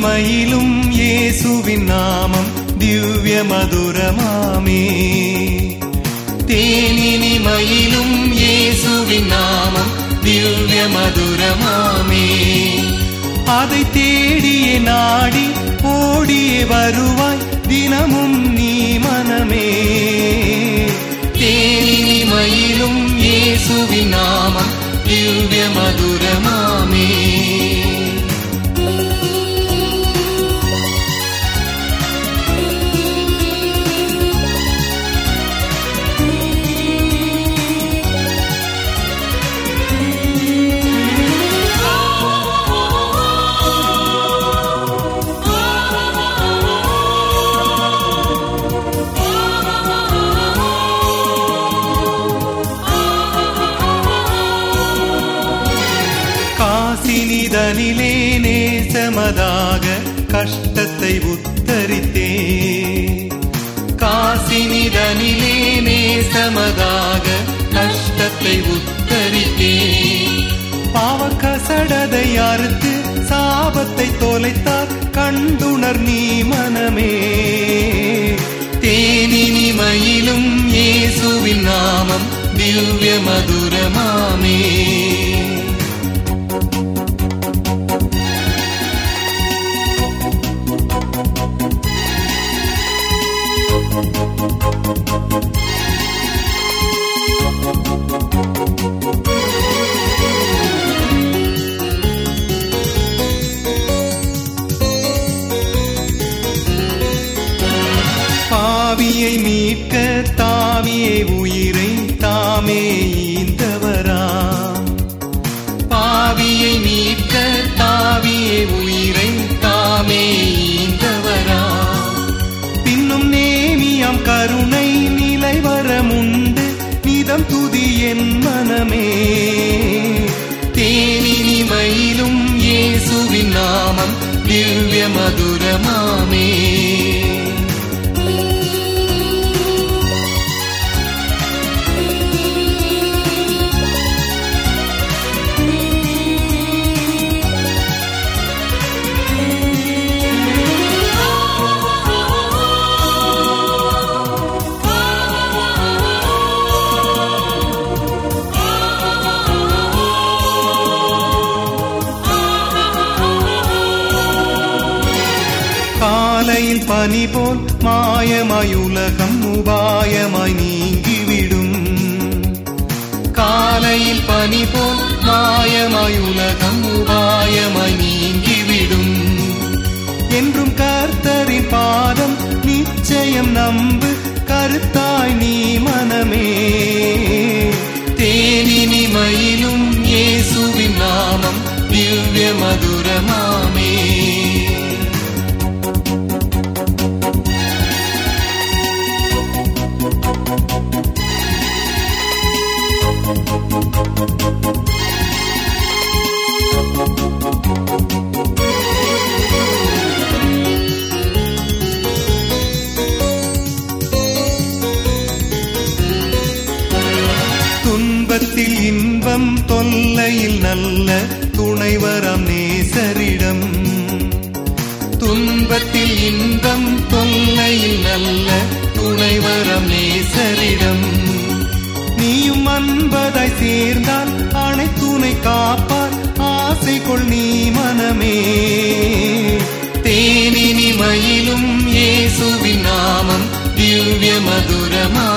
மயிலும் இயேசுவின் நாமம் திவ்ய மதுரமாமே தேனினி மயிலும் இயேசுவின் நாமம் திவ்ய மதுரமாமே அதை தேடிய நாடி ஓடியே வருவாய் தினமும் நீ மனமே தேனினி மயிலும் இயேசுவின் நாமம் திவ்ய மதுரமாமே காசினிதனிலே நேசமதாக கஷ்டத்தை உத்தரித்தே காசினிதனிலே நேசமதாக கஷ்டத்தை உத்தரித்தே பாவக்கசடதை அறுத்து சாபத்தை தொலைத்தார் கண்டுணர் நீ மனமே தேனினி மயிலும் இயேசுவின் நாமம் திவ்ய மதுரமாமே பாவியை மீட்க தாவியே உயிரை தாமே ஈந்தவரா பாவியை மீட்க தாவியே உயிரை தாமே ஈந்தவரா பின்னும் நேமியாம் கருணை நிலைவரமுண்டு நிதம் துதி என் மனமே தேனினி மயிலும் இயேசுவின் நாமம் திவ்ய மதுரமாமே காலையில் பனி போல் மாயமாய் உலகம் உபாயமாய் நீங்கிவிடும் காலையில் பனி போல் மாயமாய் உலகம் உபாயமாய் நீங்கிவிடும் என்றும் கர்த்தரின் பாதம் நிச்சயம் நம்பு கருத்தாய் நீ மனமே தேனினி மயிலும் இயேசுவின் நாமம் திவ்ய மதுரமாமே துன்பத்தில் இன்பம் தொல்லையில் நல்ல துணைவரம் நேசரிடம் துன்பத்தில் இன்பம் தொல்லையில் நல்ல துணைவரம் நேசரிடம் நீயும் அன்பதாய் சேர்ந்தால் அனைத்துணை காப்பார் ஆசை கொள் நீ மனமே தேனினி மயிலும் இயேசுவின் நாமம் திவ்ய மதுரமா